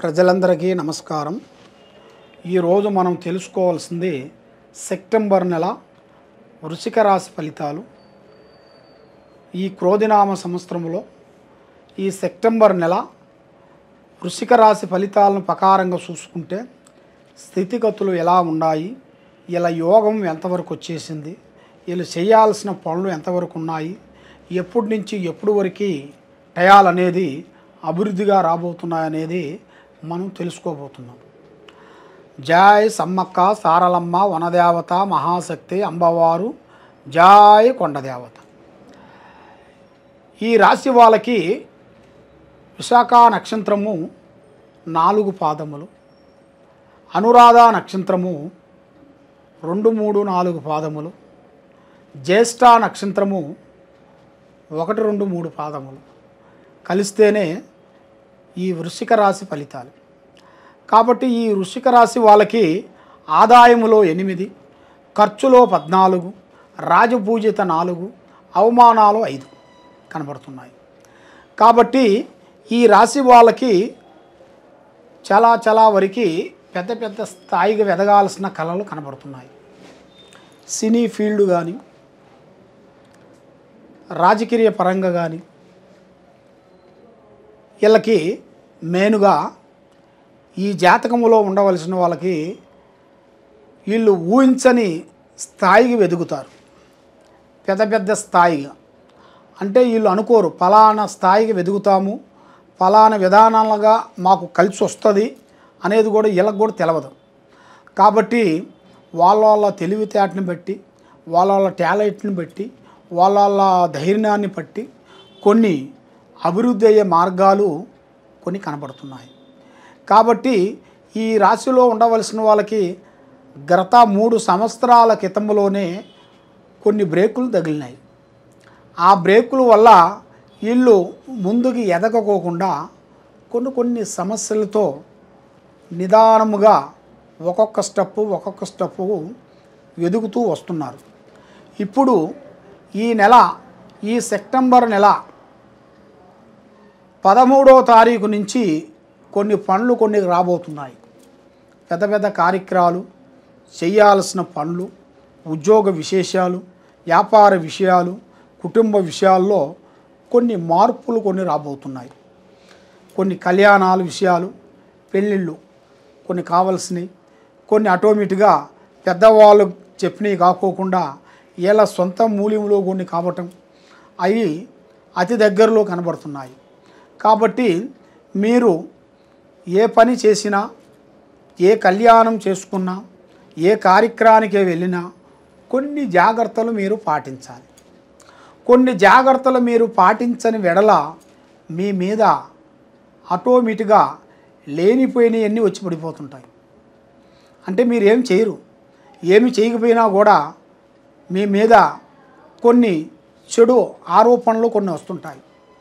ప్రజలందరికీ నమస్కారం ఈరోజు మనం తెలుసుకోవాల్సింది సెప్టెంబర్ నెల వృశ్చిక రాశి ఫలితాలు ఈ క్రోధినామ సంవత్సరంలో ఈ సెప్టెంబర్ నెల వృశ్చిక రాశి ఫలితాలను ప్రకారంగా చూసుకుంటే స్థితిగతులు ఎలా ఉన్నాయి ఇలా యోగం ఎంతవరకు వచ్చేసింది వీళ్ళు చేయాల్సిన పనులు ఎంతవరకు ఉన్నాయి ఎప్పటి నుంచి ఎప్పుడు వరకు టయాలనేది అభివృద్ధిగా రాబోతున్నాయనేది మనం తెలుసుకోబోతున్నాం జాయ్ సమ్మక్క సారలమ్మ వనదేవత మహాశక్తి అంబవారు జాయ్ కొండదేవత ఈ రాశి వాళ్ళకి విశాఖ నక్షత్రము నాలుగు పాదములు అనురాధ నక్షత్రము రెండు మూడు నాలుగు పాదములు జ్యేష్ఠ నక్షత్రము ఒకటి రెండు మూడు పాదములు కలిస్తేనే ఈ వృశ్చిక రాశి ఫలితాలు కాబట్టి ఈ వృశ్చిక రాశి వాళ్ళకి ఆదాయములో ఎనిమిది ఖర్చులో పద్నాలుగు రాజపూజిత నాలుగు అవమానాలు ఐదు కనబడుతున్నాయి కాబట్టి ఈ రాశి వాళ్ళకి చాలా చాలా వరకు పెద్ద పెద్ద స్థాయిగా ఎదగాల్సిన కళలు కనబడుతున్నాయి సినీ ఫీల్డ్ కానీ రాజకీయ పరంగా కానీ వీళ్ళకి మెయిన్గా ఈ జాతకములో ఉండవలసిన వాళ్ళకి వీళ్ళు ఊహించని స్థాయికి వెతుకుతారు పెద్ద పెద్ద స్థాయిగా అంటే వీళ్ళు అనుకోరు ఫలానా స్థాయికి వెతుకుతాము ఫలానా విధానాలుగా మాకు కలిసి వస్తుంది అనేది కూడా వీళ్ళకి కూడా తెలియదు కాబట్టి వాళ్ళ వాళ్ళ తెలివితేటని బట్టి వాళ్ళ వాళ్ళ టాలెంట్ని బట్టి వాళ్ళ వాళ్ళ ధైర్యాన్ని బట్టి కొన్ని అభివృద్ధి అయ్యే మార్గాలు కొన్ని కనబడుతున్నాయి కాబట్టి ఈ రాశిలో ఉండవలసిన వాళ్ళకి గత మూడు సంవత్సరాల క్రితంలోనే కొన్ని బ్రేకులు తగిలినాయి ఆ బ్రేకుల వల్ల వీళ్ళు ముందుకు ఎదగకోకుండా కొన్ని కొన్ని సమస్యలతో నిదానముగా ఒక్కొక్క స్టెప్పు ఒక్కొక్క స్టెప్పు ఎదుగుతూ వస్తున్నారు ఇప్పుడు ఈ నెల ఈ సెప్టెంబర్ నెల పదమూడవ తారీఖు నుంచి కొన్ని పనులు కొన్ని రాబోతున్నాయి పెద్ద పెద్ద కార్యక్రమాలు చేయాల్సిన పనులు ఉద్యోగ విశేషాలు వ్యాపార విషయాలు కుటుంబ విషయాల్లో కొన్ని మార్పులు కొన్ని రాబోతున్నాయి కొన్ని కళ్యాణాల విషయాలు పెళ్ళిళ్ళు కొన్ని కావలసినవి కొన్ని ఆటోమేటిక్గా పెద్దవాళ్ళు చెప్పినవి కాకోకుండా వీళ్ళ సొంత మూల్యంలో కొన్ని కావటం అవి అతి దగ్గరలో కనబడుతున్నాయి కాబట్టి మీరు ఏ పని చేసినా ఏ కళ్యాణం చేసుకున్నా ఏ కార్యక్రమానికి వెళ్ళినా కొన్ని జాగ్రత్తలు మీరు పాటించాలి కొన్ని జాగ్రత్తలు మీరు పాటించని వెడల మీ మీద ఆటోమేటిక్గా లేనిపోయినవన్నీ వచ్చి పడిపోతుంటాయి అంటే మీరు ఏం చేయరు ఏమి చేయకపోయినా కూడా మీ మీద కొన్ని చెడు ఆరోపణలు కొన్ని వస్తుంటాయి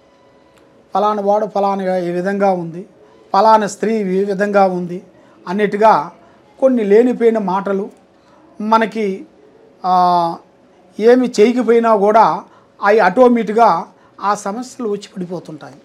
ఫలానా వాడు ఫలానా ఈ విధంగా ఉంది ఫలానా స్త్రీ ఈ విధంగా ఉంది అన్నిటిగా కొన్ని లేనిపోయిన మాటలు మనకి ఆ, ఏమి చేయకపోయినా కూడా అవి ఆటోమేటిక్గా ఆ సమస్యలు వచ్చి పడిపోతుంటాయి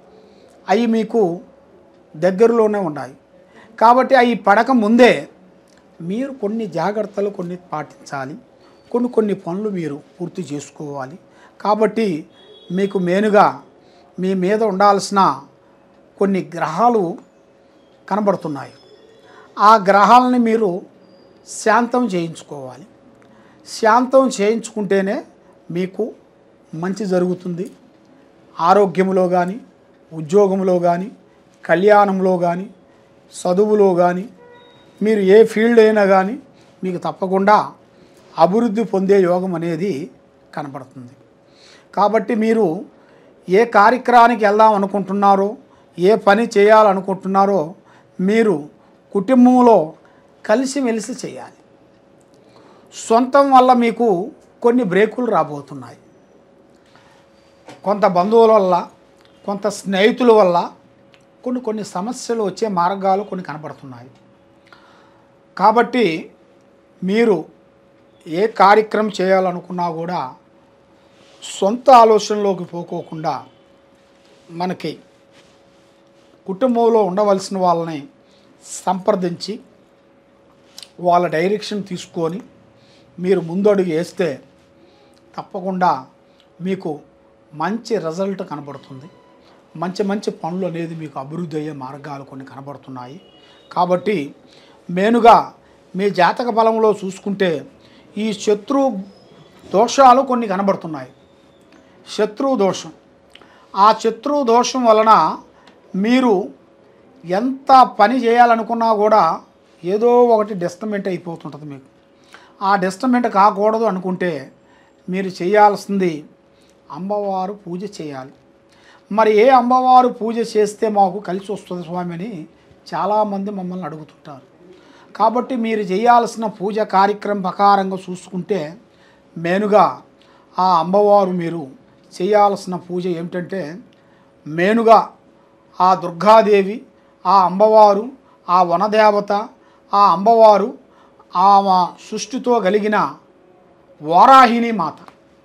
అవి మీకు దగ్గరలోనే ఉన్నాయి కాబట్టి అవి పడక ముందే మీరు కొన్ని జాగ్రత్తలు కొన్ని పాటించాలి కొన్ని కొన్ని పనులు మీరు పూర్తి చేసుకోవాలి కాబట్టి మీకు మెయిన్గా మీ మీద ఉండాల్సిన కొన్ని గ్రహాలు కనబడుతున్నాయి ఆ గ్రహాలని మీరు శాంతం చేయించుకోవాలి శాంతం చేయించుకుంటేనే మీకు మంచి జరుగుతుంది ఆరోగ్యంలో కానీ ఉద్యోగంలో కానీ కళ్యాణంలో కానీ చదువులో కానీ మీరు ఏ ఫీల్డ్ అయినా కానీ మీకు తప్పకుండా అభివృద్ధి పొందే యోగం అనేది కనపడుతుంది కాబట్టి మీరు ఏ కార్యక్రమానికి వెళ్దాం అనుకుంటున్నారో ఏ పని చేయాలనుకుంటున్నారో మీరు కుటుంబంలో కలిసిమెలిసి చేయాలి సొంతం వల్ల మీకు కొన్ని బ్రేకులు రాబోతున్నాయి కొంత బంధువుల వల్ల కొంత స్నేహితుల వల్ల కొన్ని కొన్ని సమస్యలు వచ్చే మార్గాలు కొన్ని కనపడుతున్నాయి కాబట్టి మీరు ఏ కార్యక్రమం చేయాలనుకున్నా కూడా సొంత ఆలోచనలోకి పోకోకుండా మనకి కుటుంబంలో ఉండవలసిన వాళ్ళని సంప్రదించి వాళ్ళ డైరెక్షన్ తీసుకొని మీరు ముందడుగు వేస్తే తప్పకుండా మీకు మంచి రిజల్ట్ కనబడుతుంది మంచి మంచి పనులు అనేది మీకు అభివృద్ధి అయ్యే మార్గాలు కొన్ని కనబడుతున్నాయి కాబట్టి మెయిన్గా మీ జాతక బలంలో చూసుకుంటే ఈ శత్రు దోషాలు కొన్ని కనబడుతున్నాయి శత్రు దోషం ఆ శత్రు దోషం వలన మీరు ఎంత పని చేయాలనుకున్నా కూడా ఏదో ఒకటి డిస్టర్మెంట్ అయిపోతుంటుంది మీకు ఆ డిస్టర్మెంట్ కాకూడదు అనుకుంటే మీరు చేయాల్సింది అమ్మవారు పూజ చేయాలి మరి ఏ అమ్మవారు పూజ చేస్తే మాకు కలిసి వస్తుంది స్వామి అని చాలామంది మమ్మల్ని అడుగుతుంటారు కాబట్టి మీరు చేయాల్సిన పూజ కార్యక్రమం ప్రకారంగా చూసుకుంటే మెయిన్గా ఆ అమ్మవారు మీరు చేయాల్సిన పూజ ఏమిటంటే మెయిన్గా ఆ దుర్గాదేవి ఆ అమ్మవారు ఆ వనదేవత ఆ అమ్మవారు ఆ సృష్టితో కలిగిన వారాహిణి మాత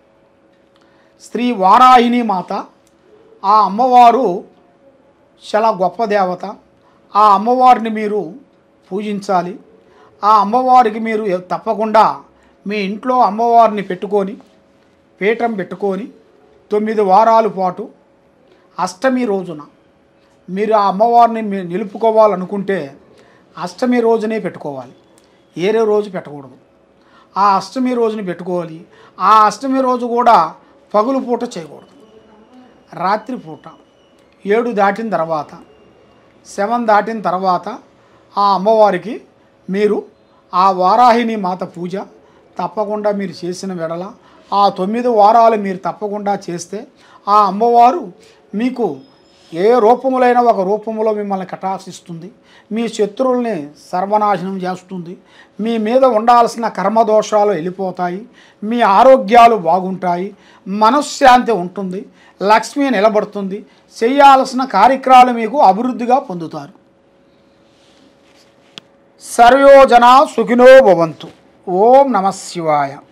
స్త్రీ వారాహిణి మాత ఆ అమ్మవారు చాలా గొప్ప దేవత ఆ అమ్మవారిని మీరు పూజించాలి ఆ అమ్మవారికి మీరు తప్పకుండా మీ ఇంట్లో అమ్మవారిని పెట్టుకొని పీఠం పెట్టుకొని తొమ్మిది వారాల పాటు అష్టమి రోజున మీరు ఆ అమ్మవారిని మీరు నిలుపుకోవాలనుకుంటే అష్టమి రోజునే పెట్టుకోవాలి ఏరే రోజు పెట్టకూడదు ఆ అష్టమి రోజుని పెట్టుకోవాలి ఆ అష్టమి రోజు కూడా పగులు పూట చేయకూడదు రాత్రి పూట ఏడు దాటిన తర్వాత సెవెన్ దాటిన తర్వాత ఆ అమ్మవారికి మీరు ఆ వారాహిని మాత పూజ తప్పకుండా మీరు చేసిన వెడల ఆ తొమ్మిది వారాలు మీరు తప్పకుండా చేస్తే ఆ అమ్మవారు మీకు ఏ రూపములైన ఒక రూపములో మిమ్మల్ని కటాక్షిస్తుంది మీ శత్రువుల్ని సర్వనాశనం చేస్తుంది మీ మీద ఉండాల్సిన కర్మదోషాలు వెళ్ళిపోతాయి మీ ఆరోగ్యాలు బాగుంటాయి మనశ్శాంతి ఉంటుంది లక్ష్మి నిలబడుతుంది చేయాల్సిన కార్యక్రమాలు మీకు అభివృద్ధిగా పొందుతారు సర్వోజన సుఖినో భవంతు ఓం నమ శివాయ